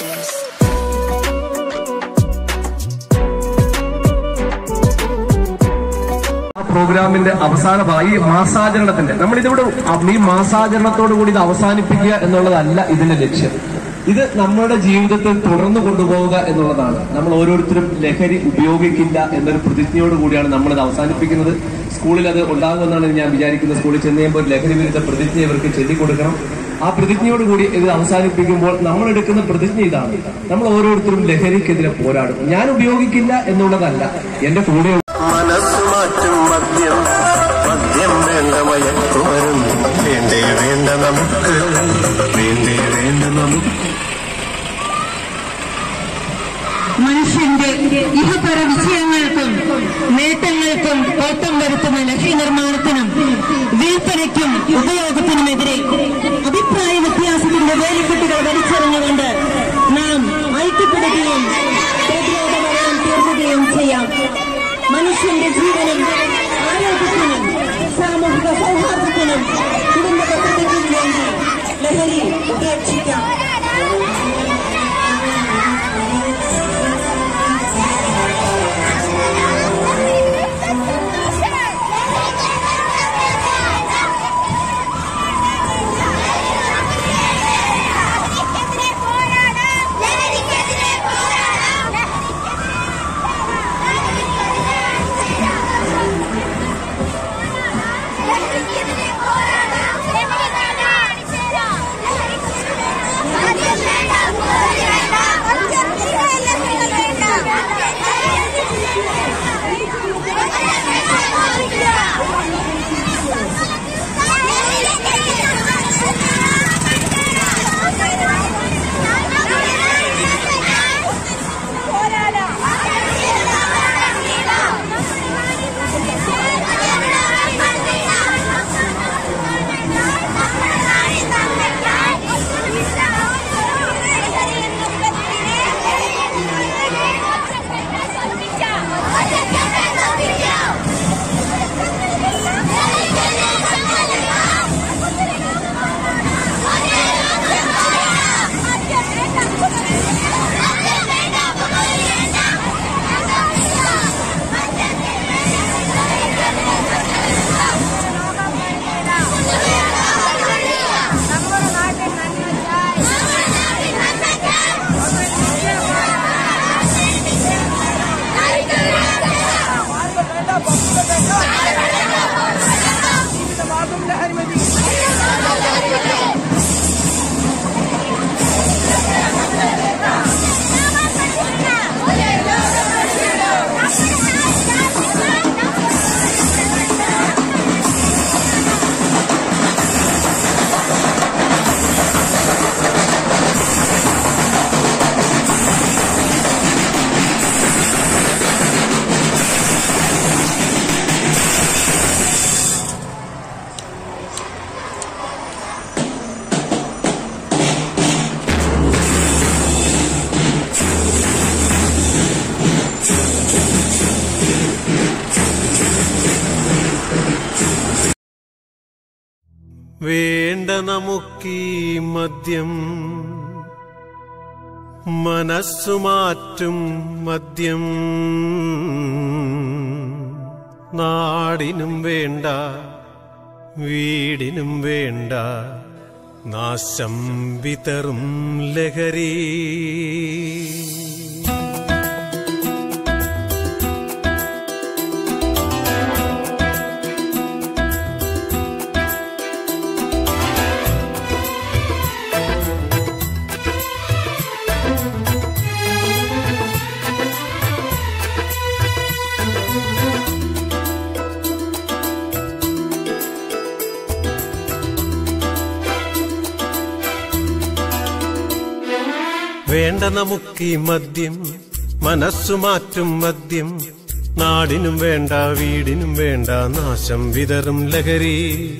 this. ആ പ്രോഗ്രാമിന്റെ അവസാന ഭാഗം ഈ മാസാചരണത്തിന്റെ നമ്മൾ ഇതിവിടെ ഈ മാസാചരണത്തോടു കൂടി ഇത് അവസാനിപ്പിക്കുക എന്നുള്ളതല്ല ഇതിന്റെ ലക്ഷ്യം ഇത് നമ്മുടെ ജീവിതത്തിൽ തുടർന്നു കൊണ്ടുപോവുക എന്നുള്ളതാണ് നമ്മൾ ഓരോരുത്തരും ലഹരി ഉപയോഗിക്കില്ല എന്നൊരു പ്രതിജ്ഞയോട് കൂടിയാണ് നമ്മൾ ഇത് അവസാനിപ്പിക്കുന്നത് സ്കൂളിൽ അത് ഉണ്ടാകുമെന്നാണ് ഞാൻ വിചാരിക്കുന്നത് സ്കൂളിൽ ചെന്ന് കഴിയുമ്പോൾ ഒരു ലഹരി വിരുദ്ധ പ്രതിജ്ഞ ഇവർക്ക് ചൊല്ലിക്കൊടുക്കണം ആ പ്രതിജ്ഞയോട് കൂടി ഇത് അവസാനിപ്പിക്കുമ്പോൾ നമ്മൾ എടുക്കുന്ന പ്രതിജ്ഞ ഇതാണ് നമ്മൾ ഓരോരുത്തരും ലഹരിക്കെതിരെ പോരാടും ഞാൻ ഉപയോഗിക്കില്ല എന്നുള്ളതല്ല എന്റെ കൂടെ മനസ്സ് മാറ്റും മദ്യം മദ്യം വേണ്ട മയക്കുമരും വേണ്ടേ വേണ്ട നമുക്ക് വേണ്ടേ വേണ്ട നമുക്ക് മനുഷ്യന്റെ ഇഹപര വിജയങ്ങൾക്കും നേട്ടങ്ങൾക്കും കോട്ടം വരുത്തുന്ന ലഹരി നിർമ്മാണത്തിനും വിൽപ്പനയ്ക്കും ഉപയോഗത്തിനുമെതിരെ അഭിപ്രായ വ്യത്യാസത്തിന്റെ വേലിക്കെട്ടുകൾ വലിച്ചെറിഞ്ഞുകൊണ്ട് നാം ഐക്യപ്പെടുകയും പ്രതിരോധമയം തീർക്കുകയും ചെയ്യാം മനുഷ്യന്റെ ജീവനും ആരോഗ്യത്തിനും സാമൂഹിക സൗഹാർദ്ദത്തിനും കുടുംബ പദ്ധതിക്കും വേണ്ടി ലഹരി ഉപേക്ഷിക്കാം ലഹരിക്കെതിരെ പോരാടാം ലഹരിക്കെതിരെ പോരാടാം ലഹരിക്കെതിരെ പോരാടാം മദ്യം വേണ്ട പുകവലി വേണ്ട മദ്യം ലഹരികൾ വേണ്ട നമ്മുടെ നാട്ടിൽ വേണ്ട നമുക്കീ മദ്യം മനസ്സു മാറ്റും മദ്യം നാടിനും വേണ്ട വീടിനും വേണ്ട നാശം വിതറും ലഹരി വേണ്ട നമുക്കീ മദ്യം മനസ്സു മാറ്റും മദ്യം നാടിനും വേണ്ട വീടിനും വേണ്ട നാശം വിതറും ലഹരി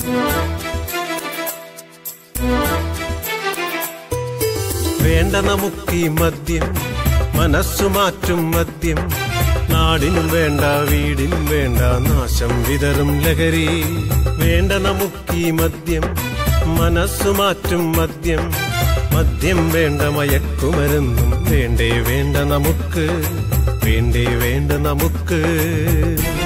വേണ്ട നമുക്കീ മദ്യം മനസ്സു മാറ്റും മദ്യം നാടിനും വേണ്ട വീടിനും വേണ്ട നാശം വിതറും ലഹരി വേണ്ട നമുക്കീ മദ്യം മനസ്സു മാറ്റും മദ്യം മദ്യം വേണ്ട മയക്കുമരുന്നും വേണ്ടേ വേണ്ട നമുക്ക് വേണ്ടേ വേണ്ട നമുക്ക്